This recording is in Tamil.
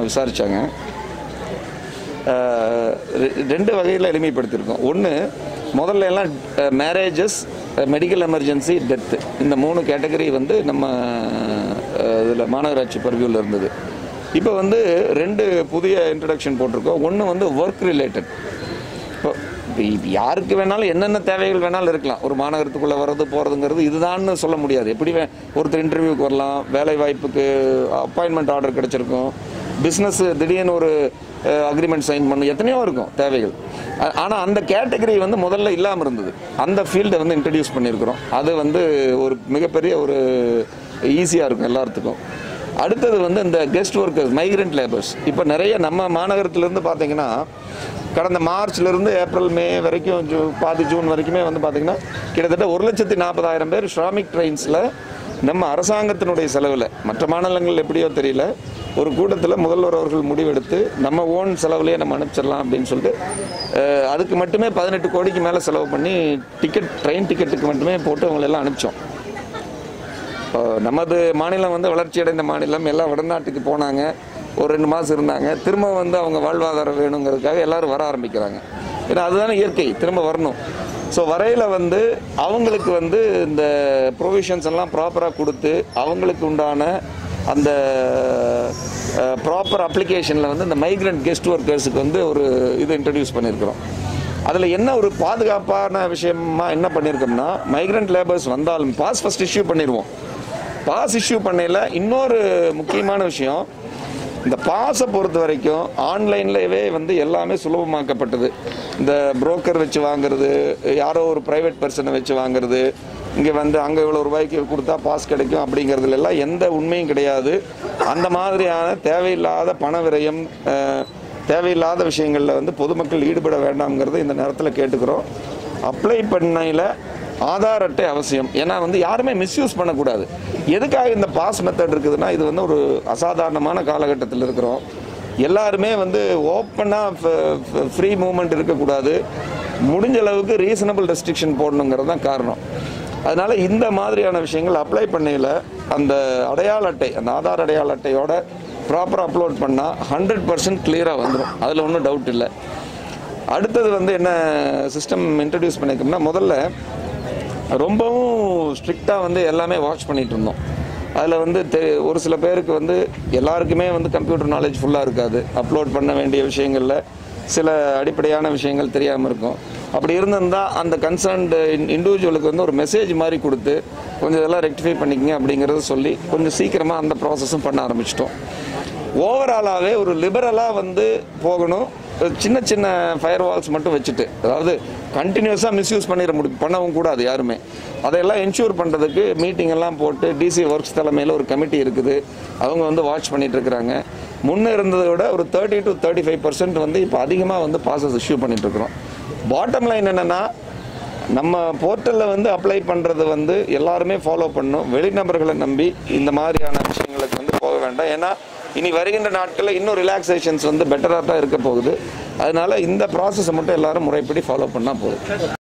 விசாரித்தாங்க ரெண்டு வகையில் எளிமைப்படுத்தியிருக்கோம் ஒன்று முதல்ல எல்லாம் மேரேஜஸ் மெடிக்கல் எமர்ஜென்சி டெத்து இந்த மூணு கேட்டகரி வந்து நம்ம இதில் மாநகராட்சி பர்வியூவில் இருந்தது இப்போ வந்து ரெண்டு புதிய இன்ட்ரடக்ஷன் போட்டிருக்கோம் ஒன்று வந்து ஒர்க் ரிலேட்டட் இப்போ இப்போ இப்ப யாருக்கு வேணாலும் என்னென்ன தேவைகள் வேணாலும் இருக்கலாம் ஒரு மாநகரத்துக்குள்ளே வர்றது போகிறதுங்கிறது இதுதான்னு சொல்ல முடியாது எப்படி வே ஒருத்தர் இன்டர்வியூக்கு வரலாம் வேலை வாய்ப்புக்கு அப்பாயின்மெண்ட் ஆர்டர் கிடச்சிருக்கும் பிஸ்னஸ் திடீர்னு ஒரு அக்ரிமெண்ட் சைன் பண்ணும் எத்தனையோ இருக்கும் தேவைகள் ஆனால் அந்த கேட்டகரி வந்து முதல்ல இல்லாமல் இருந்தது அந்த ஃபீல்டை வந்து இன்ட்ரடியூஸ் பண்ணியிருக்கிறோம் அது வந்து ஒரு மிகப்பெரிய ஒரு ஈஸியாக இருக்கும் எல்லாத்துக்கும் அடுத்தது வந்து இந்த கெஸ்ட் ஒர்க்கர்ஸ் மைக்ரண்ட் லேபர்ஸ் இப்போ நிறைய நம்ம மாநகரத்திலேருந்து பார்த்தீங்கன்னா கடந்த மார்ச்லேருந்து ஏப்ரல் மே வரைக்கும் ஜூ பாதி ஜூன் வரைக்குமே வந்து பார்த்தீங்கன்னா கிட்டத்தட்ட ஒரு லட்சத்தி நாற்பதாயிரம் பேர் ஷ்ராமிக் ட்ரெயின்ஸில் நம்ம அரசாங்கத்தினுடைய செலவில் மற்ற மாநிலங்கள் எப்படியோ தெரியல ஒரு கூட்டத்தில் முதல்வர் அவர்கள் முடிவெடுத்து நம்ம ஓன் செலவுலேயே நம்ம அனுப்பிச்சிடலாம் அப்படின்னு சொல்லிட்டு அஹ், அதுக்கு மட்டுமே பதினெட்டு கோடிக்கு மேலே செலவு பண்ணி டிக்கெட் ட்ரெயின் டிக்கெட்டுக்கு மட்டுமே போட்டு அவங்களை எல்லாம் அனுப்பிச்சோம் இப்போ நமது மாநிலம் வந்து வளர்ச்சியடைந்த மாநிலம் எல்லாம் வடநாட்டுக்கு போனாங்க ஒரு ரெண்டு மாதம் இருந்தாங்க திரும்ப வந்து அவங்க வாழ்வாதாரம் வேணுங்கிறதுக்காக எல்லாரும் வர ஆரம்பிக்கிறாங்க ஏன்னா அதுதானே இயற்கை திரும்ப வரணும் ஸோ வரையில் வந்து அவங்களுக்கு வந்து இந்த ப்ரொவிஷன்ஸ் எல்லாம் ப்ராப்பராக கொடுத்து அவங்களுக்கு உண்டான அந்த ப்ராப்பர் அப்ளிகேஷனில் வந்து இந்த மைக்ரண்ட் கெஸ்ட் ஒர்க்கர்ஸுக்கு வந்து ஒரு இது இன்ட்ரடியூஸ் பண்ணியிருக்கிறோம் அதில் என்ன ஒரு பாதுகாப்பான விஷயமா என்ன பண்ணியிருக்கோம்னா மைக்ரண்ட் லேபர்ஸ் வந்தாலும் பாஸ் ஃபஸ்ட் இஷ்யூ பண்ணிடுவோம் பாஸ் இஷ்யூ பண்ணையில் இன்னொரு முக்கியமான விஷயம் இந்த பாஸை பொறுத்த வரைக்கும் ஆன்லைன்லவே வந்து எல்லாமே சுலபமாக்கப்பட்டது இந்த புரோக்கர் வச்சு வாங்குறது யாரோ ஒரு ப்ரைவேட் பர்சனை வச்சு வாங்குறது இங்கே வந்து அங்கே இவ்வளோ ரூபாய்க்கு கொடுத்தா பாஸ் கிடைக்கும் அப்படிங்கிறதுல எல்லாம் எந்த உண்மையும் கிடையாது அந்த மாதிரியான தேவையில்லாத பண விரயம் அஹ், தேவையில்லாத விஷயங்களில் வந்து பொதுமக்கள் ஈடுபட வேண்டாம்ங்கிறத இந்த நேரத்தில் கேட்டுக்கிறோம் அப்ளை பண்ணையில் ஆதார் அட்டை அவசியம் ஏன்னா வந்து யாருமே மிஸ்யூஸ் பண்ணக்கூடாது எதுக்காக இந்த பாஸ் மெத்தட் இருக்குதுன்னா இது வந்து ஒரு அசாதாரணமான காலகட்டத்தில் இருக்கிறோம் எல்லாருமே வந்து ஓப்பனாக ஃப்ரீ மூமெண்ட் இருக்கக்கூடாது முடிஞ்ச அளவுக்கு ரீசனபிள் ரெஸ்ட்ரிக்ஷன் போடணுங்கிறது தான் காரணம் அதனால இந்த மாதிரியான விஷயங்கள் அப்ளை பண்ணையில் அந்த அடையாள அட்டை அந்த ஆதார் அடையாள அட்டையோட ப்ராப்பராக அப்லோட் பண்ணால் ஹண்ட்ரட் பர்சன்ட் கிளியராக வந்துடும் அதில் ஒன்றும் டவுட் இல்லை அடுத்தது வந்து என்ன சிஸ்டம் இன்ட்ரடியூஸ் பண்ணியிருக்கோம்னா முதல்ல ரொம்பவும் ஸ்ட்ரிக்டாக வந்து எல்லாமே வாட்ச் பண்ணிட்டு இருந்தோம் அதில் வந்து தெ ஒரு சில பேருக்கு வந்து எல்லாருக்குமே வந்து கம்ப்யூட்டர் நாலேஜ் ஃபுல்லாக இருக்காது அப்லோட் பண்ண வேண்டிய விஷயங்களில் சில அடிப்படையான விஷயங்கள் தெரியாமல் இருக்கும் அப்படி இருந்திருந்தா அந்த கன்சர்ன்டு இண்டிவிஜுவலுக்கு வந்து ஒரு மெசேஜ் மாதிரி கொடுத்து கொஞ்சம் இதெல்லாம் ரெக்டிஃபை பண்ணிக்கங்க அப்படிங்கிறத சொல்லி கொஞ்சம் சீக்கிரமாக அந்த ப்ராசஸும் பண்ண ஆரம்பிச்சிட்டோம் ஓவராலாகவே ஒரு லிபரலாக வந்து போகணும் சின்ன சின்ன ஃபயர் வால்ஸ் மட்டும் வச்சுட்டு அதாவது கண்டினியூஸாக மிஸ்யூஸ் பண்ணிட முடி பண்ணவும் கூடாது யாருமே அதையெல்லாம் என்ஷூர் பண்ணுறதுக்கு மீட்டிங் எல்லாம் போட்டு டிசி ஒர்க்ஸ் தலைமையில் ஒரு கமிட்டி இருக்குது அவங்க வந்து வாட்ச் பண்ணிட்டு இருக்கிறாங்க முன்னே இருந்ததை விட ஒரு thirty to thirty five percent வந்து இப்போ அதிகமாக வந்து பாசஸ் இஷ்யூ பண்ணிட்டு இருக்கிறோம் பாட்டம் லைன் என்னென்னா நம்ம போர்ட்டலில் வந்து அப்ளை பண்ணுறது வந்து எல்லாருமே ஃபாலோ பண்ணணும் வெளிநபர்களை நம்பி இந்த மாதிரியான விஷயங்களுக்கு வந்து போக வேண்டாம் ஏன்னா இனி வருகின்ற நாட்களில் இன்னும் ரிலாக்ஸேஷன்ஸ் வந்து பெட்டராக தான் இருக்க போகுது அதனால இந்த ப்ராசஸை மட்டும் எல்லாரும் முறைப்படி ஃபாலோ பண்ணால் போதும்